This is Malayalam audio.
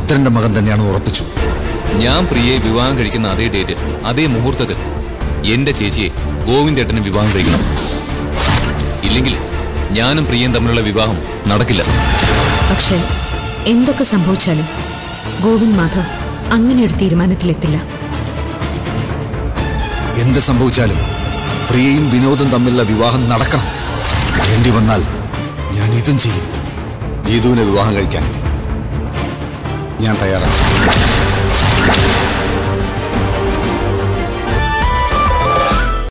രുദ്രന്റെ മകൻ തന്നെയാണെന്ന് ഉറപ്പിച്ചു ഞാൻ പ്രിയയെ വിവാഹം കഴിക്കുന്ന അതേ ഡേറ്റ് അതേ മുഹൂർത്തത്തിൽ എന്റെ ചേച്ചിയെ ഗോവിന്ദേട്ടന് വിവാഹം കഴിക്കണം ഇല്ലെങ്കിൽ ഞാനും പ്രിയയും തമ്മിലുള്ള വിവാഹം നടക്കില്ല പക്ഷേ എന്തൊക്കെ സംഭവിച്ചാലും ഗോവിന്ദ് മാധവ് അങ്ങനെ ഒരു തീരുമാനത്തിലെത്തില്ല എന്ത് സംഭവിച്ചാലും പ്രിയയും വിനോദും തമ്മിലുള്ള വിവാഹം നടക്കണം വേണ്ടി വന്നാൽ ഞാൻ ഇതും ചെയ്യും ഗീതുവിനെ വിവാഹം കഴിക്കാൻ ഞാൻ തയ്യാറാണ്